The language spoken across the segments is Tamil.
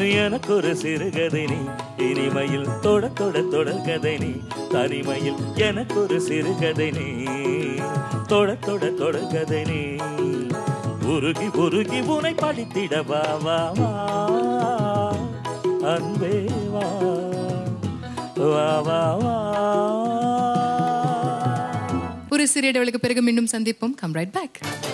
எனக்கு ஒரு சிறுகதை நீ இனிமையில் தொட தொட தொடர்கதை நீ தனிமையில் எனக்கு ஒரு சிறுகதை நீ தொட தொட தொடர்கதை நீ உருகி உருகி உனை படித்திட வா வா வா அன்பே வா வா வா வா ஒரு சிறிய இடைவெளிக்கு பிறகு மீண்டும் சந்திப்போம் come right back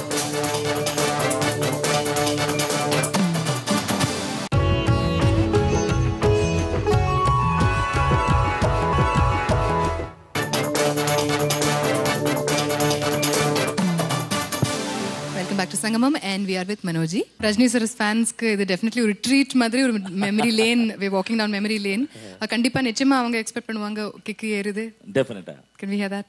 welcome back to Sangamam and we are with Mano ji Rajini sir ஃபேன்ஸ்க்கு இது டெஃபினெட்லி ஒரு ட்ரீட் மாதிரி ஒரு memory lane we walking down memory lane கண்டிப்பா நிச்சயமா அவங்க எக்ஸ்பெக்ட் பண்ணுவாங்க கிக்கு ஏறுது டெஃபினட்டா Can we hear that?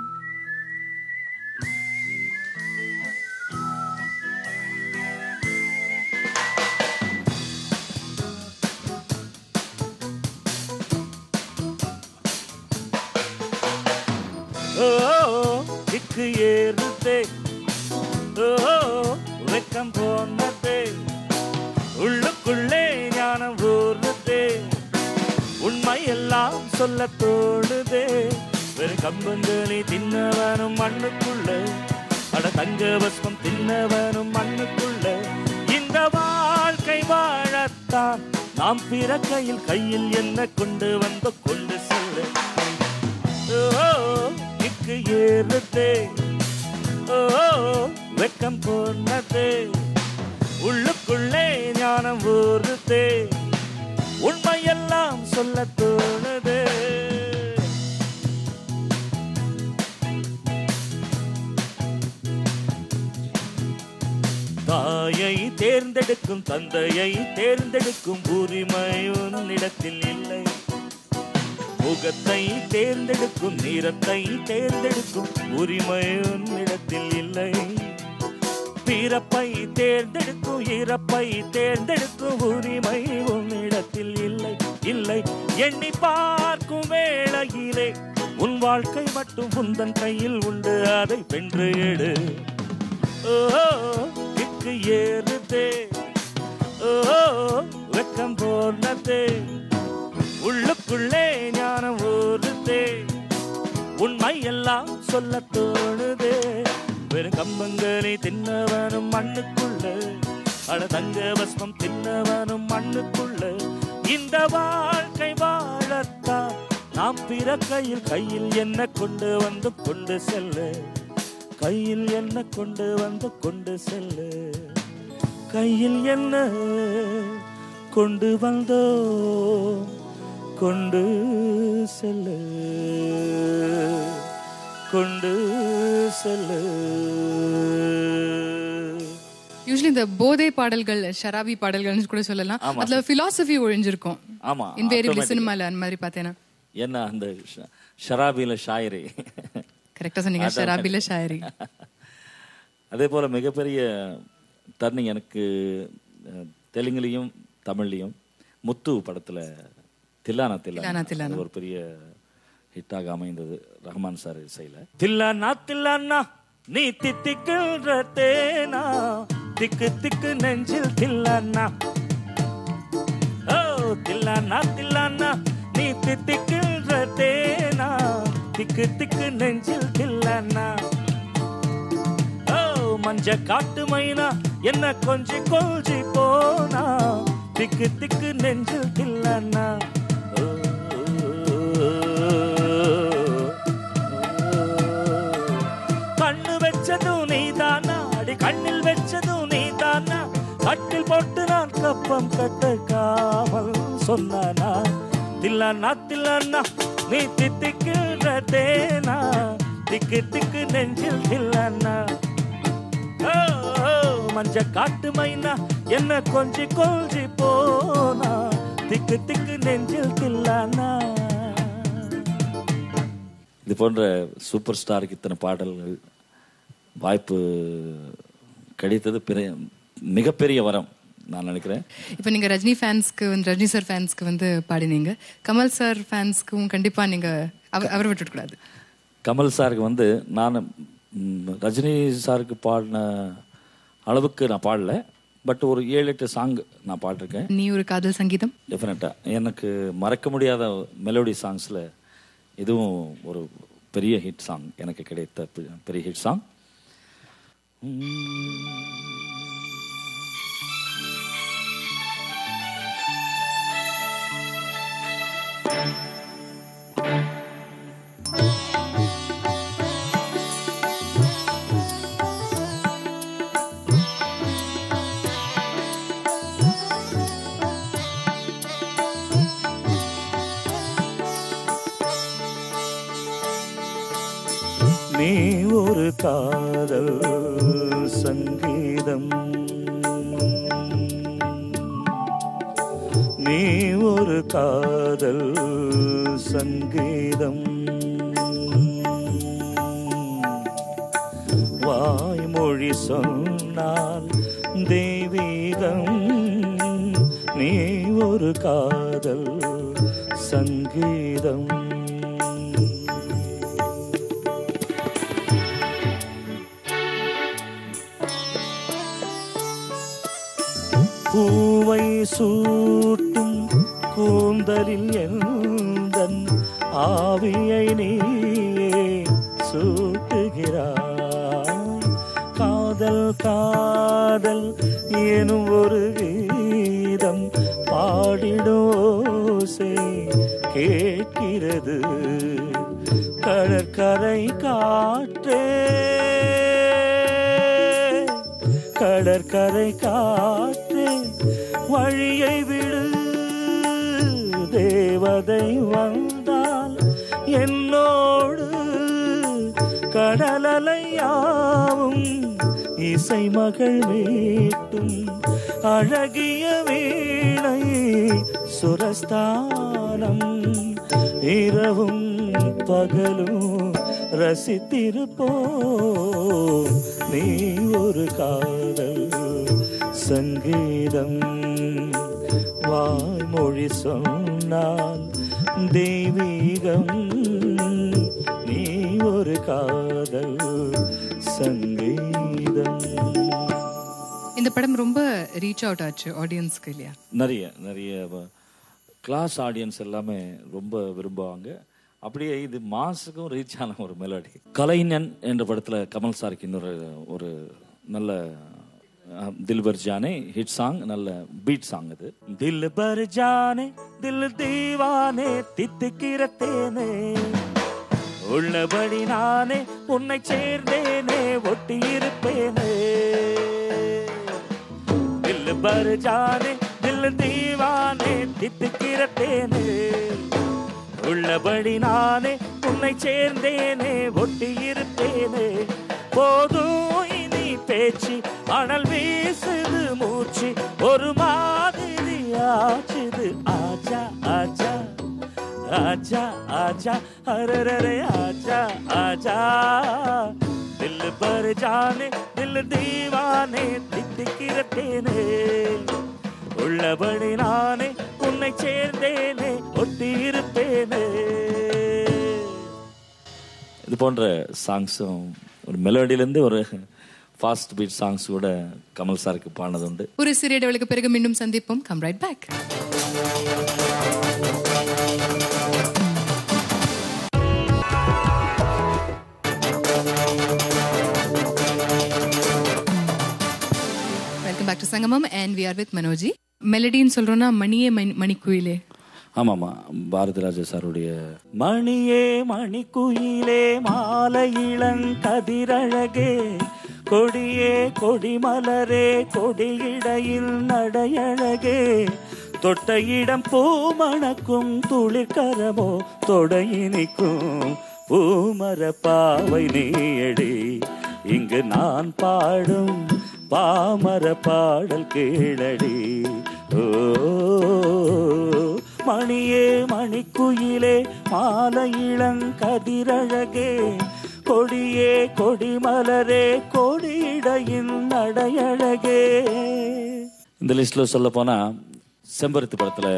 ஓ திக்கு ஏறுதே ஓ வெக்கம் போனதே உள்ளுக்குள்ளே ஞானம் ஊறுதே உண்மை எல்லாம் சொல்ல தோணுதே வெறும் கம்பங்களி தின்னவனும் மண்ணுக்குள்ள அட தங்க பஸ்மம் தின்னவனும் மண்ணுக்குள்ள இந்த வாழ்க்கை வாழத்தான் நாம் பிறக்கையில் கையில் என்ன கொண்டு வந்து கொண்டு செல்ல ஓ இக்கு ஏறுதே ஓ வெக்கம் போனதே உள்ளுக்குள்ளே ஞானம் ஊறுதே உண்மையெல்லாம் சொல்ல தோணுதே தாயை தேர்ந்தெடுக்கும் தந்தையை தேர்ந்தெடுக்கும் உரிமை உன்னிடத்தில் இல்லை முகத்தை தேர்ந்தெடுக்கும் நிறத்தை தேர்ந்தெடுக்கும் உரிமை உன்னிடத்தில் இல்லை பிறப்பை தேர்ந்தெடுக்கும் இறப்பை தேர்ந்தெடுக்கும் உரிமை உன்னிடத்தில் இல்லை இல்லை எண்ணி பார்க்கும் வேளையிலே உன் வாழ்க்கை மட்டும் உந்தன் கையில் உண்டு அதை வென்று எடு ஓ இக்கு ஏறுதே ஓ வெக்கம் போனதே உள்ளுக்குள்ளே ஞானம் ஊறுதே உண்மை எல்லாம் சொல்ல தோணுதே வெறும் கம்பங்களை தின்னவனும் மண்ணுக்குள்ள அட தங்க பஸ்மம் தின்னவனும் மண்ணுக்குள்ள இந்த வாழ்க்கை வாழத்தான் நாம் பிறக்கையில் கையில் என்ன கொண்டு வந்து கொண்டு செல்ல கையில் என்ன கொண்டு வந்து கொண்டு செல்ல கையில் என்ன கொண்டு வந்தோ கொண்டு செல்ல கொண்டு செல்ல யூஸ்வலி இந்த போதை பாடல்கள் ஷராபி பாடல்கள்னு கூட சொல்லலாம் ஆமா. அதுல பிலாசபி ஒழிஞ்சிருக்கும் ஆமா இன்வேரியபிள் automatic. சினிமால அந்த மாதிரி பார்த்தேன்னா என்ன அந்த ஷ- ஷராபில ஷாயரி கரெக்டா சொன்னீங்க அதான். ஷராபில ஷாயரி அதே போல மிகப்பெரிய டர்னிங் எனக்கு அஹ், தெலுங்குலையும் தமிழ்லையும் முத்து படத்துல தில்லானா தில்லானா, தில்லானா தில்லானா. அது ஒரு பெரிய ஹிட்டாக அமைந்தது ரஹ்மான் சார் இசையில தில்லானா தில்லானா நீ தித்திக்கின்ற தேனா திக்கு திக்கு நெஞ்சில் தில்லானா ஓ தில்லானா தில்லானா நீ தித்திக்கின்ற தேனா திக்கு திக்கு நெஞ்சில் தில்லானா ஓ மஞ்ச காட்டு மைனா என்ன கொஞ்சி கொஞ்சி போனா திக்கு திக்கு நெஞ்சில் தில்லன்னா ஓ, கண்ணு வச்சதும் நீதானா அடி கண்ணில் வச்சதும் நீதானா கட்டில் போட்டு நான் கப்பம் கட்டுக்காமல் சொன்னானா தில்லானா தில்லானா நீ தித்திக்கின்ற தேனா திக்கு திக்கு நெஞ்சில் தில்லானா ஓ, ஓ, மஞ்ச காட்டு மைனா என்ன கொஞ்சி கொஞ்சி போனா திக்கு திக்கு நெஞ்சில் தில்லானா இது போன்ற சூப்பர் ஸ்டாருக்கு இத்தனை பாடல்கள் வாய்ப்பு கிடைத்தது பெரிய மிகப்பெரிய வரம் நான் நினைக்கிறேன் இப்போ நீங்க ரஜினி ஃபேன்ஸ்க்கு வந்து ரஜினி சார் ஃபேன்ஸ்க்கு வந்து பாடினீங்க கமல் சார் ஃபேன்ஸ்க்கும் கண்டிப்பா நீங்க அவ- அவரை விட்டுட்டு கூடாது கமல் சாருக்கு வந்து நான் ம், ரஜினி சாருக்கு பாடின அளவுக்கு நான் பாடல பட் ஒரு ஏழு எட்டு சாங் நான் பாட்டிருக்கேன் நீ ஒரு காதல் சங்கீதம் டெஃபினட்டாக எனக்கு மறக்க முடியாத மெலோடி சாங்ஸில் இதுவும் ஒரு பெரிய ஹிட் சாங் எனக்கு கிடைத்த பெ- பெரிய ஹிட் சாங் நீ ஒரு காதல் சங்கீதம் நீ ஒரு காதல் சங்கீதம் வாய்மொழி சொன்னால் தெய்வீகம் நீ ஒரு காதல் சங்கீதம் பூவை சூட்டும் கூந்தலில் எந்தன் ஆவியை நீயே சூட்டுகிறாய் காதல் காதல் எனும் ஒரு கீதம் பாடிடோசை கேட்கிறது கடற்கரை காற்றே கடற்கரை காற்றே வழியை விடு தேவதை வந்தால் என்னோடு கடலலையாவும் இசை மகள் மீட்டும் அழகிய வீணை சுரஸ்தானம் இரவும் பகலும் ரசித்திருப்போம் நீ ஒரு காதல் சங்கீதம் வாய்மொழி சொன்னால் தெய்வீகம் நீ ஒரு காதல் சங்கீதம் இந்த படம் ரொம்ப ரீச் அவுட் ஆச்சு ஆடியன்ஸ்க்கு இல்லையா நிறைய நிறைய கிளாஸ் ஆடியன்ஸ் எல்லாமே ரொம்ப விரும்புவாங்க அப்படியே இது மாசுக்கும் ரீச் ஆன ஒரு மெலடி கலைஞன் என்ற படத்துல கமல் சாருக்கு இன்னொரு ஒரு நல்ல அஹ், தில்பர் ஜானே ஹிட் சாங் நல்ல பீட் சாங் அது दिल पर जाने दिल दीवाने தித்திக்கிற தேனே உள்ளபடி நானே உன்னை சேர்ந்தேனே ஒட்டி இருப்பேனே दिल पर जाने दिल दीवाने தித்திக்கிற தேனே உள்ளபடி நானே உன்னை சேர்ந்தேனே ஒட்டி இருப்பேனே போதும் இனி பேச்சு அனல் வீசுது மூச்சு ஒரு மாதிரி ஆச்சுது ஆச்சா ஆச்சா ஆச்சா ஆச்சா அரரரே ஆச்சா ஆச்சா दिल पर जाने दिल दीवाने தித்திக்கிற தேனே உள்ளபடி நானே உன்னை சேர்ந்தேனே ஒட்டி இருப்பேனே இது போன்ற சாங்ஸும் ஒரு மெலோடியிலேருந்து ஒரு ஃபாஸ்ட் பீட் சாங்ஸ் கூட கமல் சாருக்கு பாடினது உண்டு ஒரு சிறிய இடைவெளிக்கு பிறகு மீண்டும் சந்திப்போம் come right back welcome back to Sangamam and we are with Mano ji மெலடின்னு சொல்றோம்னா மணியே மணி மணிக்குயிலே ஆமாம்மா பாரதி ராஜா சாருடைய மணியே மணிக்குயிலே மாலை இளங்கதிரழகே கொடியே கொடிமலரே கொடியிடையில் நடையழகே தொட்ட இடம் பூமணக்கும் துளிர்கரமோ தொடையினிக்கும் பூமர பாவை நீயடி இங்கு நான் பாடும் பாமர பாடல் கேளடி ஓ மணியே மணிக்குயிலே மாலை இளங்கதிரழகே கொடியே கொடிமலரே கொடியிடையின் நடையழகே இந்த லிஸ்ட்ல சொல்ல போனா செம்பருத்தி படத்துல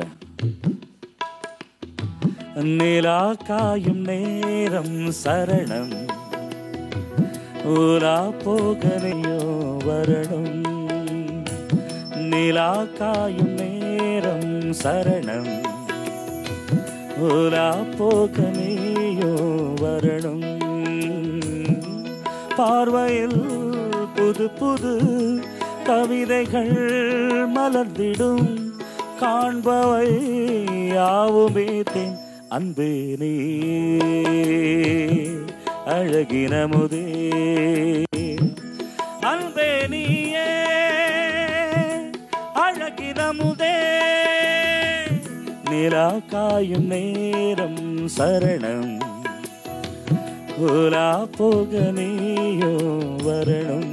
நிலா காயும் நேரம் சரணம் ஊரா போகனையோ வரணும் நிலா காயும் நேரம் சரணம் உலா போகமேயோ வரணும் பார்வையில் புது புது கவிதைகள் மலர்ந்திடும் காண்பவை யாவுமே தென் அன்பே நீ அழகினமுதே அன்பே நீயே அழகினமுதே நிலா காயும் நேரம் சரணம் உலா போக நீயோ வரணும்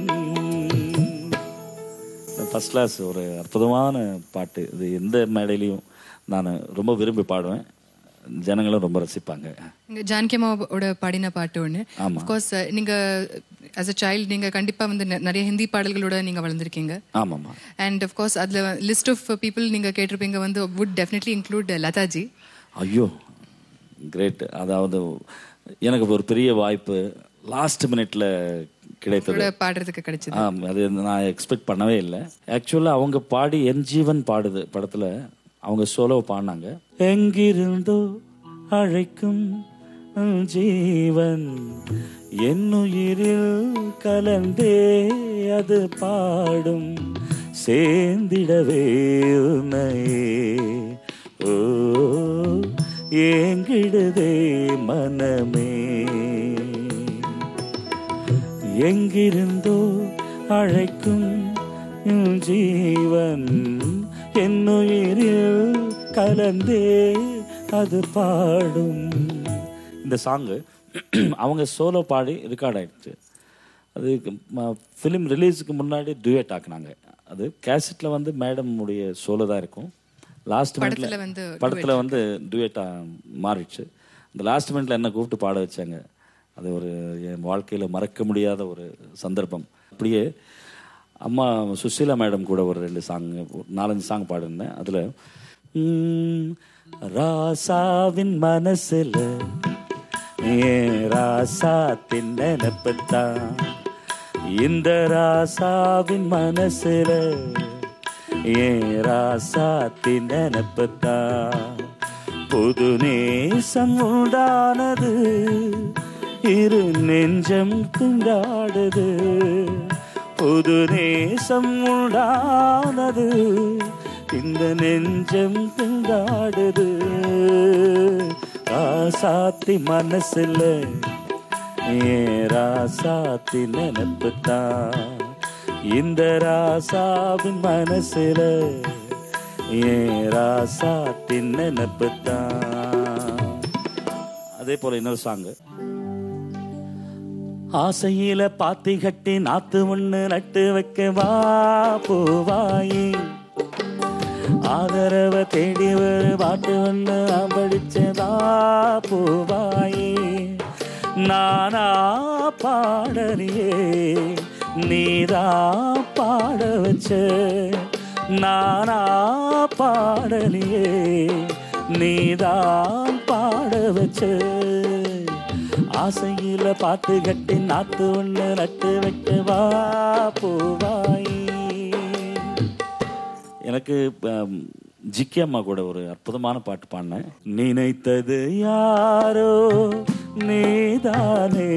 ஃபஸ்ட் கிளாஸ் ஒரு அற்புதமான பாட்டு இது எந்த மேடையிலையும் நான் ரொம்ப விரும்பி பாடுவேன் ஜனங்களும் ரொம்ப ரசிப்பாங்க இங்க ஜானகி அம்மாவோட பாடின பாட்டு ஒன்று ஆமா. அஃப்கோர்ஸ் நீங்க ஆஸ் அ சைல்டு நீங்க கண்டிப்பா வந்து நெ- நிறைய ஹிந்தி பாடல்களோட நீங்க வளர்ந்துருக்கீங்க ஆமாம்மா அண்ட் அஃப்கோர்ஸ் அதுல லிஸ்ட் ஆஃப் பீப்புள் நீங்க கேட்டிருப்பீங்க வந்து வுட் டெஃபினெட்லி இன்க்ளூட் லதாஜி ஐயோ கிரேட் அதாவது எனக்கு ஒரு பெரிய வாய்ப்பு லாஸ்ட் மினிட்ல கிடைத்தது கூட பாடுறதுக்கு கிடைச்சது ஆம் அது நான் எக்ஸ்பெக்ட் பண்ணவே இல்லை ஆக்சுவலாக அவங்க பாடி என் ஜீவன் பாடுது படத்தில் அவங்க சோலோ பாடினாங்க எங்கிருந்தோ அழைக்கும் உன் ஜீவன் என்னுயிரில் கலந்தே அது பாடும் சேர்ந்திடவே உன்னையே ஓ ஏங்கிடுதே மனமே எங்கிருந்தோ அழைக்கும் உன் ஜீவன் என்னுயிரில் கலந்தே அது பாடும் இந்த சாங்கு அவங்க சோலோ பாடி ரெக்கார்ட் ஆயிடுச்சு அது ஃபிலிம் ரிலீஸுக்கு முன்னாடி டுயட் ஆக்குனாங்க அது கேசட்டில் வந்து மேடம் உடைய சோலோ தான் இருக்கும் லாஸ்ட் படத்துல மினிட்ல வந்து படத்தில் வந்து டுயட்டாக மாறிடுச்சு இந்த லாஸ்ட் மினிட்ல என்ன கூப்பிட்டு பாட வச்சாங்க அது ஒரு என் வாழ்க்கையில் மறக்க முடியாத ஒரு சந்தர்ப்பம் அப்படியே அம்மா சுசீலா மேடம் கூட ஒரு ரெண்டு சாங் நாலஞ்சு சாங் பாடிருந்தேன் அதில் ராசாவின் மனசில் ஏன் ராசாத்தின் நினப்புத்தான் இந்த ராசாவின் மனசுல ஏன் ராசாத்தின் நினப்புத்தான் புது நேசம் உண்டானது இரு நெஞ்சம் துண்டாடுது புது நேசம் உண்டானது இந்த நெஞ்சம் துண்டாடுது ராசாத்தி மனசுல ஏன் ராசாத்தி நினப்புத்தான் இந்த ராசாவின் மனசுல ஏன் ராசாத்தி நினப்புத்தான் அதே போல இன்னொரு சாங்கு ஆசையில பாத்தி கட்டி நாத்து ஒண்ணு நட்டு வைக்க வா பூவாயி ஆதரவ தேடி ஒரு பாட்டு ஒண்ணு படிச்சதா பூவாயி நானா பாடலையே நீதா பாட வச்ச நானா பாடலையே நீதான் பாட வச்ச ஆசையில பாட்டு கட்டி நாத்து ஒண்ணு நட்டு வைக்க வா பூவாயி எனக்கு ஆம், ஜிக்கி அம்மா கூட ஒரு அற்புதமான பாட்டு பாடினேன் நினைத்தது யாரோ நீதானே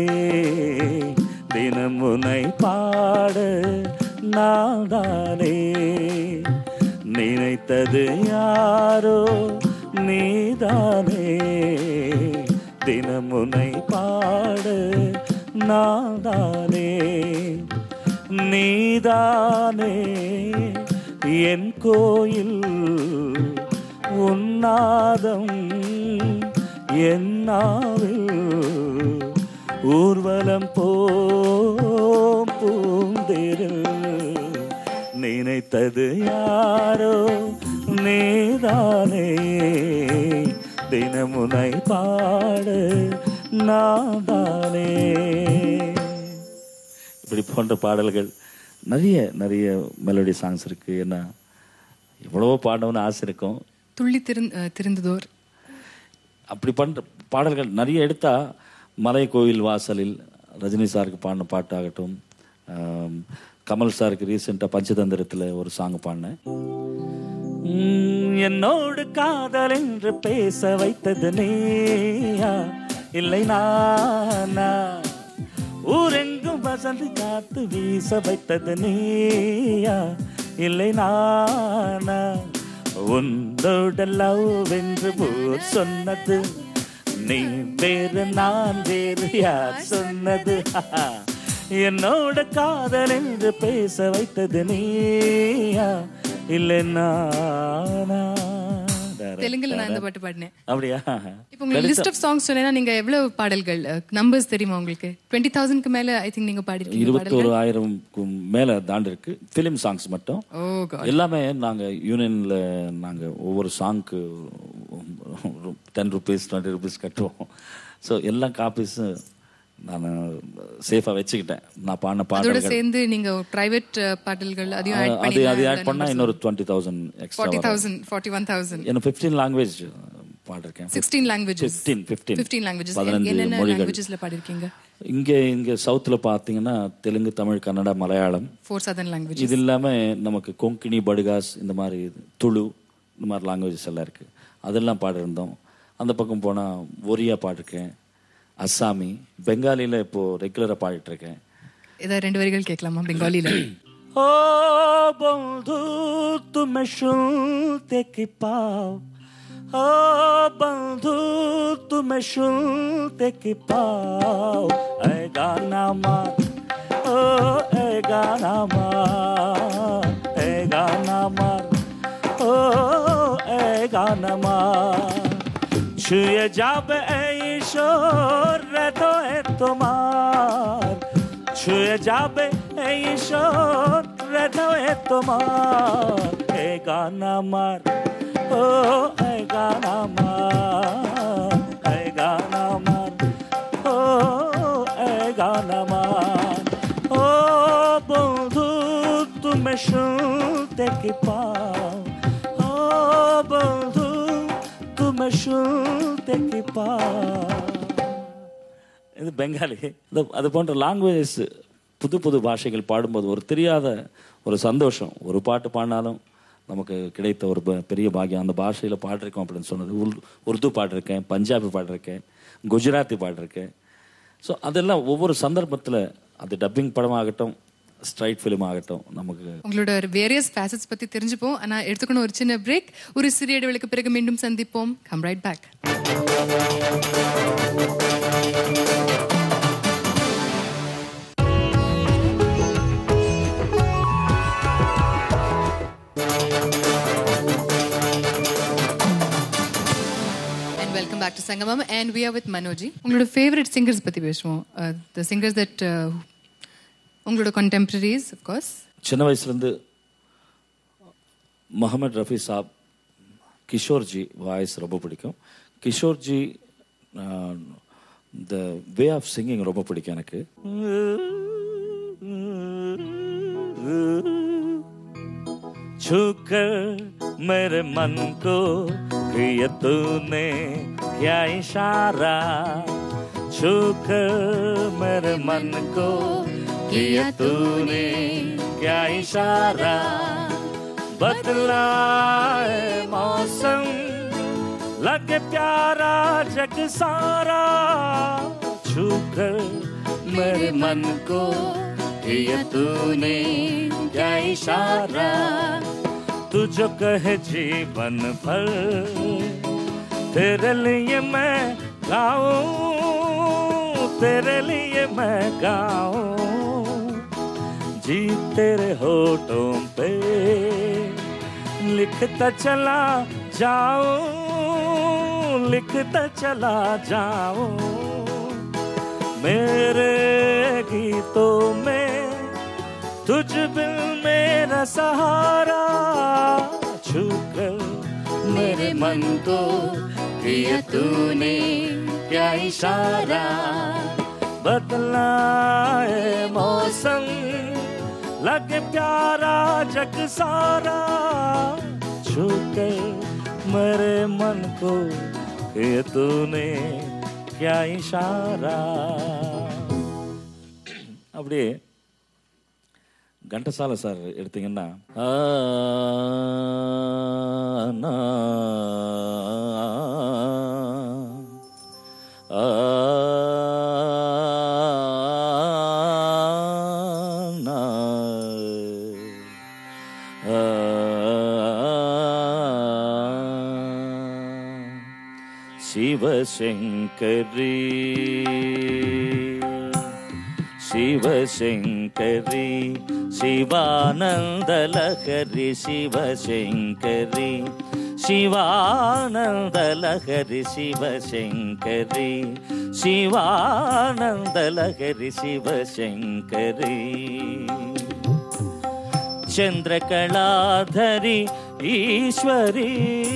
தினம் உன்னை பாட நான்தானே நினைத்தது யாரோ நீதானே தினம் உன்னை பாட நான்தானே நீதானே என் கோயில் உன்னாதம் என்னாவில் ஊர்வலம் போம் பூந்தேரில் நினைத்தது யாரோ நீதானே தினமுனை பாட நாதானே இப்படி போன்ற பாடல்கள் நிறைய நிறைய மெலோடி சாங்ஸ் இருக்கு என்ன எவ்வளவோ பாடணும்னு ஆசை இருக்கும் துள்ளி திருந்து அஹ், திருந்ததோர் அப்படி பண்ற பாடல்கள் நிறைய எடுத்தா மலை கோயில் வாசலில் ரஜினி சாருக்கு பாடின பாட்டாகட்டும் ஆம், கமல் சாருக்கு ரீசெண்டாக பஞ்சதந்திரத்தில் ஒரு சாங் பாடினேன் உம், என்னோடு காதல் என்று பேச வைத்தது நீயா இல்லை நானா ஊரெங்கும் வசந்தி காத்து வீச வைத்தது நீயா இல்லை நானா உன்னோட லவ் என்று ஊர் சொன்னது நீ வேறு நான் வேறு யார் சொன்னது என்னோட காதல் என்று பேச வைத்தது நீயா இல்லை நானா தெலுங்குல நான் இந்த பாட்டு பாடினேன் அப்படியா இப்போ உங்களுக்கு லிஸ்ட் ஆஃப் சாங்ஸ் சொன்னேன்னா நீங்க எவ்வளவு பாடல்கள் நம்பர்ஸ் தெரியுமா உங்களுக்கு டுவெண்ட்டி தௌசண்ட்க்கு மேல ஐ திங்க் நீங்க பாடிருக்கீங்க இருபத்தோரு ஆயிரம்க்கும் மேல தாண்டி இருக்கு ஃபிலிம் சாங்ஸ் மட்டும் ஓ எல்லாமே நாங்க யூனியன்ல நாங்க ஒவ்வொரு சாங்க்கு டென் ருபீஸ் டுவெண்ட்டி ருபீஸ் கட்டுவோம் ஸோ எல்லா காப்பீஸும் நான் சேஃபாக வச்சுக்கிட்டேன் நான் பாடின அதோட பாடல்கள் சேர்ந்து நீங்க பிரைவேட் பாடல்கள் அதையும் ஆட் அது பண்ணி அது ஆட் பண்ணா இன்னொரு twenty thousand extra forty thousand forty one thousand என்ன ஃபிஃப்டீன் லாங்குவேஜ் பாடிருக்கேன் sixteen languages fifteen fifteen fifteen languages பதினஞ்சு என்னென்ன மொழிகள் லாங்குவேஜஸ்ல பாடிருக்கீங்க இங்கே இங்கே சவுத்தில் பார்த்தீங்கன்னா Telugu Tamil Kannada Malayalam four southern language இது இல்லாமல் நமக்கு கொங்கினி படுகாஸ் இந்த மாதிரி துளு இந்த மாதிரி லாங்குவேஜஸ் எல்லாம் இருக்குது அதெல்லாம் பாடிருந்தோம் அந்த பக்கம் போனால் ஒரியா பாடிருக்கேன் அஸ்ஸாமி பெங்காலியில் இப்போது ரெகுலராக பாடிட்டுருக்கேன் ஏதாவது ரெண்டு வரிகள் கேட்கலாமா பெங்காலில ও বন্ধু তুমি শুনতে কি পাও ও বন্ধু তুমি শুনতে কি পাও এ গানা মার ও এ গানা মার এ গানা মার ও এ গানা মার ছুঁয়ে যাবে এই ঈশ্বর হৃদয়ে তোমার ছুঁয়ে যাবে এই ঈশ্বর হৃদয়ে তোমার এ গান আমার ও এ গান আমার এ গান আমার ও এ গান আমার ও বন্ধু তুমি শুনতে কি পাও ও বন্ধু তুমি শুনতে কি পাও இது பெங்காலி இது அது போன்ற லாங்குவேஜஸ் புது புது பாஷைகள் பாடும்போது ஒரு தெரியாத ஒரு சந்தோஷம் ஒரு பாட்டு பாடினாலும் நமக்கு கிடைத்த ஒரு ப- பெரிய பாக்கியம் அந்த பாஷையில் பாடிருக்கோம் அப்படின்னு சொன்னது உல்- உருது பாடிருக்கேன் பஞ்சாபி பாடிருக்கேன் குஜராத்தி பாடிருக்கேன் ஸோ அதெல்லாம் ஒவ்வொரு சந்தர்ப்பத்தில் அது டப்பிங் படமாகட்டும் ஸ்ட்ரைட் ஃபிலிம் ஆகட்டும் நமக்கு உங்களோட வேரியஸ் ஃபேசட்ஸ் பத்தி தெரிஞ்சுப்போம் ஆனா எடுத்துக்கணும் ஒரு சின்ன பிரேக் ஒரு சிறிய இடைவெளிக்கு பிறகு மீண்டும் சந்திப்போம் come right back and welcome back to Sangamam and we are with Mano ji உங்களோட ஃபேவரட் சிங்கர்ஸ் பத்தி பேசுவோம் த சிங்கர்ஸ் தட் உங்களோட contemporaries of course சின்ன வயசுலேருந்து முகமது ரஃபி சாப் கிஷோர்ஜி வாய்ஸ் ரொம்ப பிடிக்கும் கிஷோர்ஜி த வே ஆஃப் சிங்கிங் ரொம்ப பிடிக்கும் எனக்கு छूकर मेरे मन को किया तूने क्या इशारा छूकर मेरे मन को किया तूने क्या इशारा बदलाए मौसम लगे प्यारा जग सारा छूकर मेरे मन को किया तूने क्या इशारा तू जो कहे जीवन भर तेरे लिए मैं गाऊं तेरे लिए मैं गाऊं जी तेरे होठों पे लिखता चला जाऊं लिखता चला जाऊं मेरे गीतों में तुझ बिन मेरा सहारा छूकर मेरे मन को किया तूने क्या इशारा बदलाए मौसम लगे प्यारा जग सारा छूकर मेरे मन को किया तूने क्या इशारा அப்படியே கண்டசால சார் எடுத்தீங்கன்னா ஆ, நா, ஆ, நா, ஆ, சிவசங்கரி சிவசங்கரி சிவானந்தலஹரி சிவசங்கரி சிவானந்தலஹரி சிவசங்கரி சிவானந்தலஹரி சிவசங்கரி चन्द्रकलाधरि ईश्वरी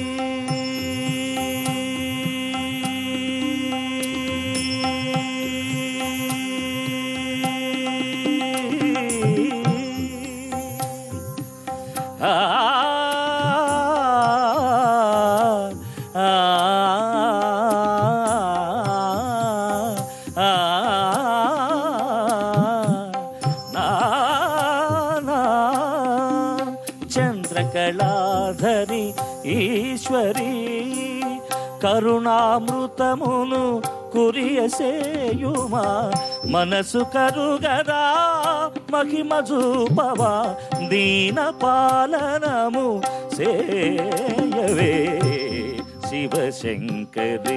आ, आ, आ, ना, ना, చంద్రకళాధరి ఈశ్వరి కరుణామృతమును కురియసేయుమా మనసు కరుగదా మహిమ చూపవా దీన పాలనము సేయవే శివశంకరి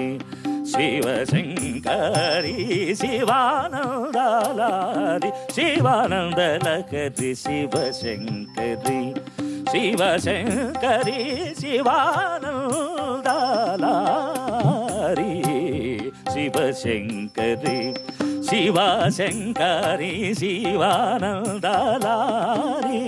శివశంకరి శివానందలారి శివానందలకరి శివశంకరి శివశంకరి శివానందలారి శివశంకరి శివశంకరి శివానందలారి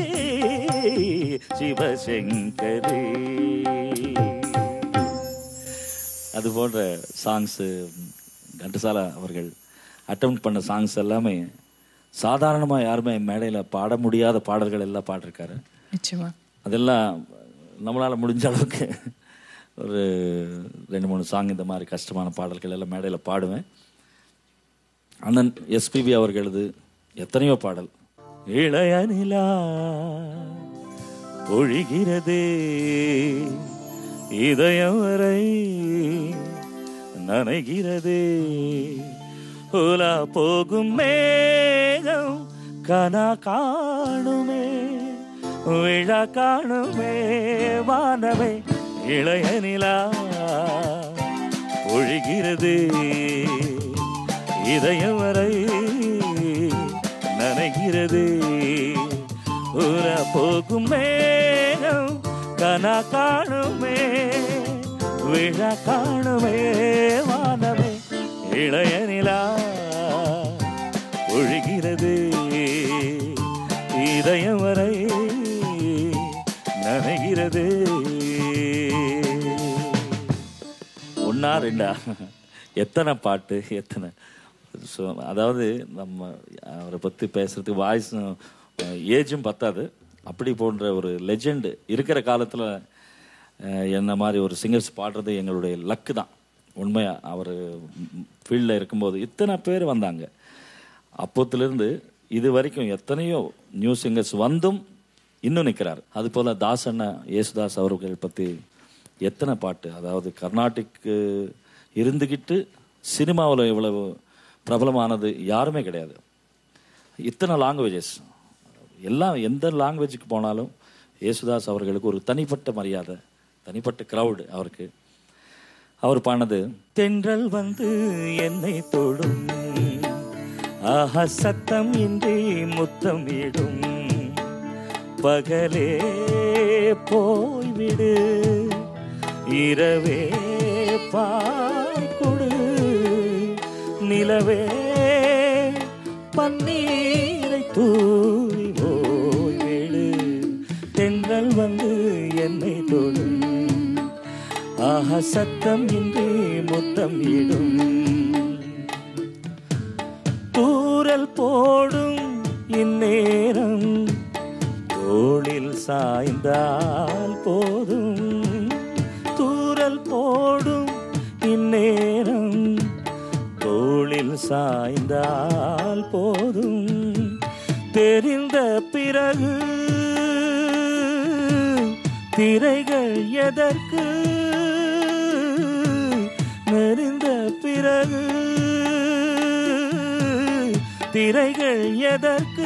శివశంకరి அது போன்ற சாங்ஸு கண்டசாலா அவர்கள் அட்டம் பண்ண சாங்ஸ் எல்லாமே சாதாரணமாக யாருமே மேடையில் பாட முடியாத பாடல்கள் எல்லாம் பாடிருக்காரு நிச்சயமா அதெல்லாம் நம்மளால் முடிஞ்ச அளவுக்கு ஒரு ரெண்டு மூணு சாங் இந்த மாதிரி கஷ்டமான பாடல்கள் எல்லாம் மேடையில் பாடுவேன் அண்ணன் எஸ்பிபி அவர்களது எத்தனையோ பாடல் இளைய நிலா பொழிகிறதே இதயம் வரை நனைகிறதே உலா போகும் மேகம் கனா காணுமே விழா காணுமே வானமே இளைய நிலா ஒழுகிறது இதயம் வரை நனைகிறது உற போகும் மேகம் கனா காணுமே விழா காணுமே வானமே இளைய நிலா ஒழுகிறது இதயம் வரை நனைகிறது ஒன்னா ரெண்டா எத்தனை பாட்டு எத்தனை ஸோ அதாவது நம்ம அவரை பற்றி பேசுறதுக்கு வாய்ஸ் ஏஜும் பத்தாது அப்படி போன்ற ஒரு லெஜெண்ட் இருக்கிற காலத்தில் என்ன மாதிரி ஒரு சிங்கர்ஸ் பாடுறது எங்களுடைய லக்கு தான் உண்மையாக அவர் ஃபீல்டில் இருக்கும்போது இத்தனை பேர் வந்தாங்க அப்போத்துலேருந்து இது வரைக்கும் எத்தனையோ நியூ சிங்கர்ஸ் வந்தும் இன்னும் நிற்கிறார் அது போல் தாஸ் அண்ணா யேசுதாஸ் அவர்கள் பற்றி எத்தனை பாட்டு அதாவது கர்நாடிக்கு இருந்துக்கிட்டு சினிமாவில் இவ்வளவு பிரபலமானது யாருமே கிடையாது இத்தனை லாங்குவேஜஸ் எல்லாம் எந்த லாங்குவேஜுக்கு போனாலும் யேசுதாஸ் அவர்களுக்கு ஒரு தனிப்பட்ட மரியாதை தனிப்பட்ட க்ரௌடு அவருக்கு அவர் பாடினது தென்றல் வந்து என்னை தொடும் ஆஹா சத்தம் இன்றி முத்தம் இடும் பகலே போய்விடு இரவே பாய் கொடு நிலவே பன்னீரை தூவி ஓய்விடு தென்றல் வந்து என்னை தொடும் ஆஹா சத்தம் இன்றி முத்தம் இடும் தூரல் போடும் இந்நேரம் தோளில் சாய்ந்தால் போதும் தூரல் போடும் இந்நேரம் தோளில் சாய்ந்தால் போதும் தெரிந்த பிற பிறகு திரைகள் எதற்கு நெறிந்த பிறகு திரைகள் எதற்கு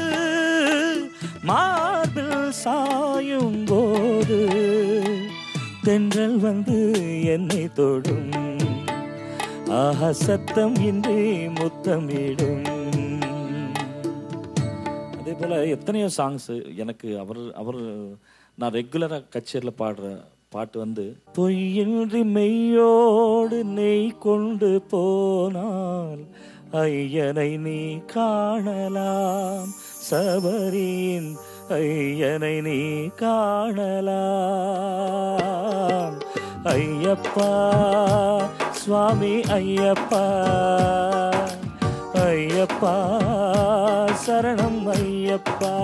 மார்பில் சாயும் போது தென்றல் வந்து என்னை தொடும் ஆஹா சத்தம் இன்றி முத்தமிடும் அதே போல் எத்தனையோ சாங்ஸ் எனக்கு அவர் அவர் நான் ரெகுலராக கச்சேரியில் பாடுற பாட்டு வந்து பொய்யின்றி மெய்யோடு நெய் கொண்டு போனால் ஐயனை நீ காணலாம் சபரியின் ஐயனை நீ காணலாம் ஐயப்பா சுவாமி ஐயப்பா ஐயப்பா சரணம் ஐயப்பா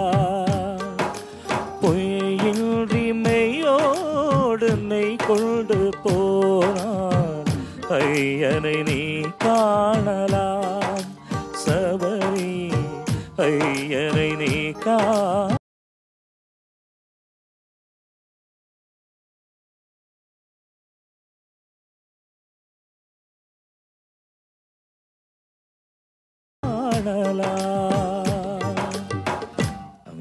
பொய்யின்றி மெய்யோடு நெய் கொண்டு போனான் ஐயனை நீ காணலாம் சபரி ஐயனை நீ கா காணலாம்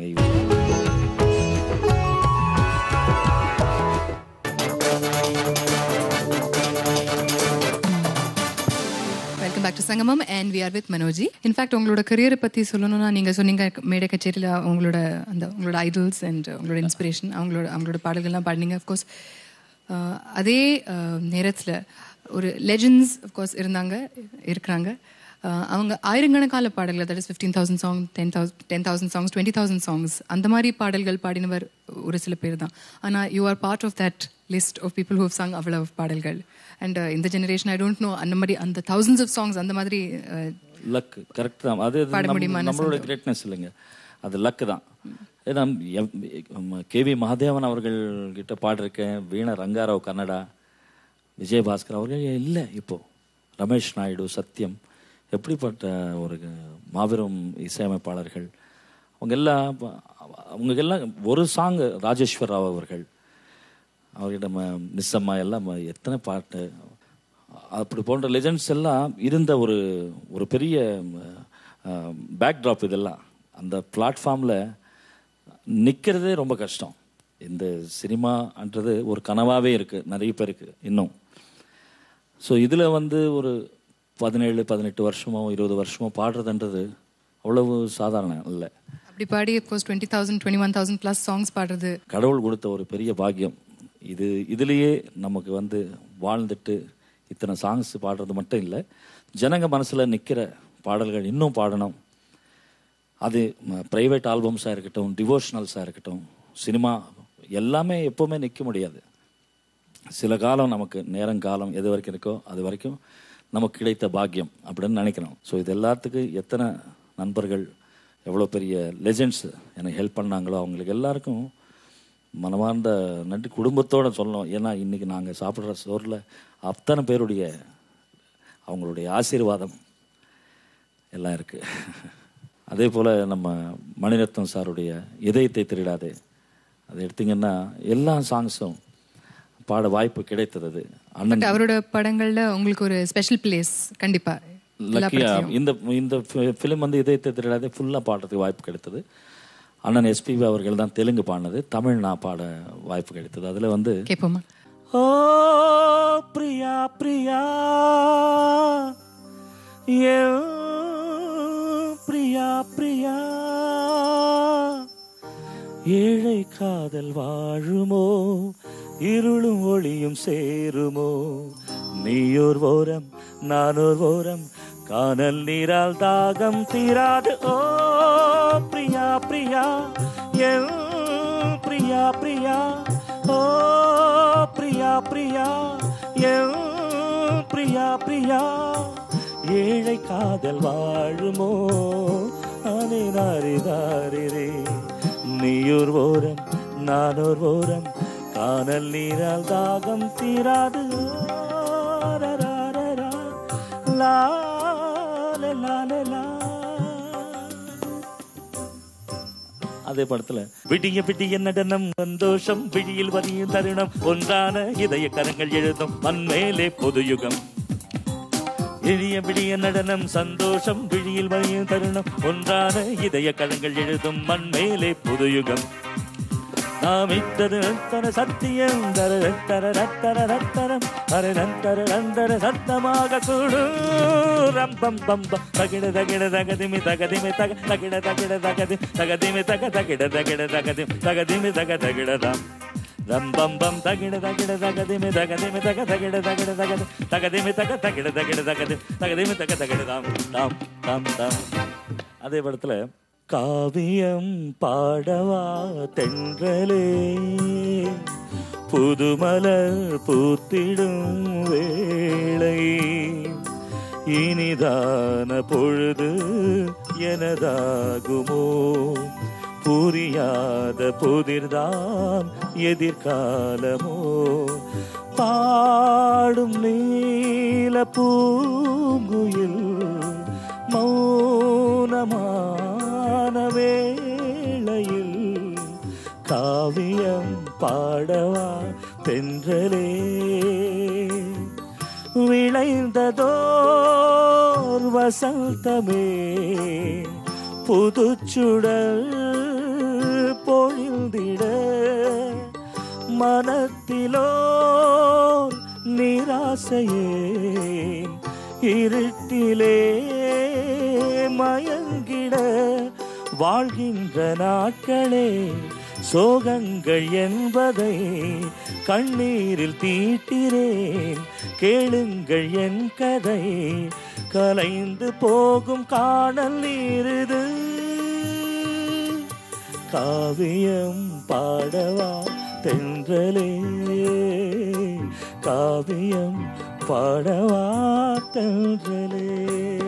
welcome back to Sangamam and we are with Mano ji in fact உங்களோட கரியரை பற்றி சொல்லணும்னா நீங்கள் சொன்னீங்க மேடை கச்சேரியில் உங்களோட அந்த உங்களோட ஐடல்ஸ் அண்ட் உங்களோட இன்ஸ்பிரேஷன் அவங்களோட அவங்களோட பாடல்கள்லாம் பாடினீங்க அஃப்கோர்ஸ் அதே நேரத்தில் ஒரு லெஜண்ட்ஸ் அஃப்கோர்ஸ் இருந்தாங்க இருக்கிறாங்க அஹ், அவங்க ஆயிரக்கணக்கான பாடல்கள் that is fifteen thousand song ten thousand ten thousand songs twenty thousand songs அந்த மாதிரி பாடல்கள் பாடினவர் ஒரு சில பேர் தான் ஆனால் you are part of that list of people who've sang அவ்வளவு பாடல்கள் அண்ட் இந்த ஜெனரேஷன் ஐ டோன்ட் நோ அந்த மாதிரி அந்த thousands ஆஃப் சாங்ஸ் அந்த மாதிரி அஹ், லக் கரெக்ட் தான் அது அது பாட நம்ம- முடியுமான்னு நம்மளோட கிரேட்னஸ் இல்லைங்க அது லக்கு தான் ஏன்னா கேவி மகாதேவன் அவர்கள் கிட்ட பாடிருக்கேன் வீண ரங்காராவ் கன்னடா விஜயபாஸ்கர் அவர்கள் இல்லை இப்போ ரமேஷ் நாயுடு சத்யம் எப்படிப்பட்ட ஒரு மாபெரும் இசையமைப்பாளர்கள் அவங்க எல்லாம் ப- அவங்க எல்லாம் ஒரு சாங் ராஜேஸ்வர் ராவ் அவர்கள் அவர்கிட்ட ம- நிஸ்ஸம்மா எல்லாம் ம- எத்தனை பாட்டு அப்படி போன்ற லெஜண்ட்ஸ் எல்லாம் இருந்த ஒரு ஒரு பெரிய பேக்ட்ராப் இதெல்லாம் அந்த பிளாட்ஃபார்மில் நிற்கிறதே ரொம்ப கஷ்டம் இந்த சினிமான்றது ஒரு கனவாகவே இருக்குது நிறைய பேருக்கு இன்னும் ஸோ இதில் வந்து ஒரு பதினேழு பதினெட்டு வருஷமோ இருபது வருஷமோ பாடுறதுன்றது அவ்வளவு சாதாரணம் இல்லை அப்படி பாடி of course twenty thousand twenty one thousand plus songs பாடுறது கடவுள் கொடுத்த ஒரு பெரிய பாக்கியம் இது இதுலேயே நமக்கு வந்து வாழ்ந்துட்டு இத்தனை சாங்ஸ் பாடுறது மட்டும் இல்லை ஜனங்க மனசில் நிற்கிற பாடல்கள் இன்னும் பாடணும் அது ப்ரைவேட் ஆல்பம்ஸாக இருக்கட்டும் டிவோஷனல்ஸாக இருக்கட்டும் சினிமா எல்லாமே எப்போவுமே நிற்க முடியாது சில காலம் நமக்கு நேரம் காலம் எது வரைக்கும் இருக்கோ அது வரைக்கும் நமக்கு கிடைத்த பாக்கியம் அப்படின்னு நினைக்கிறோம் ஸோ இது எல்லாத்துக்கும் எத்தனை நண்பர்கள் எவ்வளோ பெரிய லெஜெண்ட்ஸ் எனக்கு ஹெல்ப் பண்ணாங்களோ அவங்களுக்கு எல்லாருக்கும் மனமார்ந்த நன்றி குடும்பத்தோட சொல்லணும் ஏன்னா இன்னைக்கு நாங்கள் சாப்பிட்ற சோறில் அத்தனை பேருடைய அவங்களுடைய ஆசீர்வாதம் எல்லாம் இருக்கு அதே போல் நம்ம மணிரத்னம் சாருடைய இதயத்தை திருடாதே அதை எடுத்தீங்கன்னா எல்லா சாங்ஸும் பாட வாய்ப்பு கிடைத்தது அது அண்ணன் பட் அவரோட படங்கள்ல உங்களுக்கு ஒரு ஸ்பெஷல் பிளேஸ் கண்டிப்பா எல்லா லக்கியா படத்துலயும். இந்த இந்த ஃபிலிம் வந்து இதயத்தை திருடாதே ஃபுல்லாக பாடுறதுக்கு வாய்ப்பு கிடைத்தது அண்ணன் எஸ்பிபி அவர்கள் தான் தெலுங்கு பாடினது தமிழ் நான் பாட வாய்ப்பு கிடைத்தது அதில் வந்து கேட்போமா ஓ பிரியா பிரியா ஏ பிரியா பிரியா ஏழை காதல் வாழுமோ இருளும் ஒளியும் சேருமோ நீயோர் ஓரம் நானோர் ஓரம் காணல் நீரால் தாகம் தீராது ஓ பிரியா பிரியா என் பிரியா பிரியா ஓ பிரியா பிரியா என் பிரியா பிரியா ஏழை காதல் வாழுமோ நானே நாரி தாரிரே நீயோர் ஓரம் நானோர் ஓரம் காணல் நீரால் தாகம் தீராது ரரரரரா, லா, லா, லா, லா, லா. அது அதே படத்துல விடிய விடிய நடனம் சந்தோஷம் விழியில் வரியும் தருணம் ஒன்றான இதய கரங்கள் எழுதும் மண்மேலே பொது யுகம் எளிய விடிய நடனம் சந்தோஷம் விழியில் வரியும் தருணம் ஒன்றான இதய கரங்கள் எழுதும் மண்மேலே புது யுகம் நாம் இட்டது ரத்தன சத்தியம் தர ரத்தர ரத்தர ரத்தரம் தர ரந்தர ரந்தர சத்தமாக கூடு ரம்பம் பம்பம் தகிட தகிட தகதிமி தகதிமி தக தகிட தகிட தகதி தகதிமி தக தகிட தகிட தகதி தகதிமி தக தகிடதாம் ரம்பம் பம் தகிட தகிட தகதிமி தகதிமி தக தகிட தகிட தகதி தகதிமி தக தகிட தகிட தகதி தகதிமி தக தகிடதாம் தாம் தாம் தாம் அதே படத்துல காவியம் பாடவா தென்றலே புதுமலர் பூத்திடும் வேளை இனிதான பொழுது எனதாகுமோ புரியாத புதிர்தான் எதிர்காலமோ பாடும் நீல பூங்குயில் மௌனமான வேளையில் காவியம் பாடவா தென்றலே விளைந்ததோர் வசந்தமே புதுச்சுடல் பொழிந்திட மனத்திலோ நிராசையே இருட்டிலே மயங்கிட வாழ்கின்ற நாட்களே சோகங்கள் என்பதை கண்ணீரில் தீட்டினேன் கேளுங்கள் என் கதை கலைந்து போகும் காணல் நீருது காவியம் பாடவா தென்றலே காவியம் பாடவா தென்றலே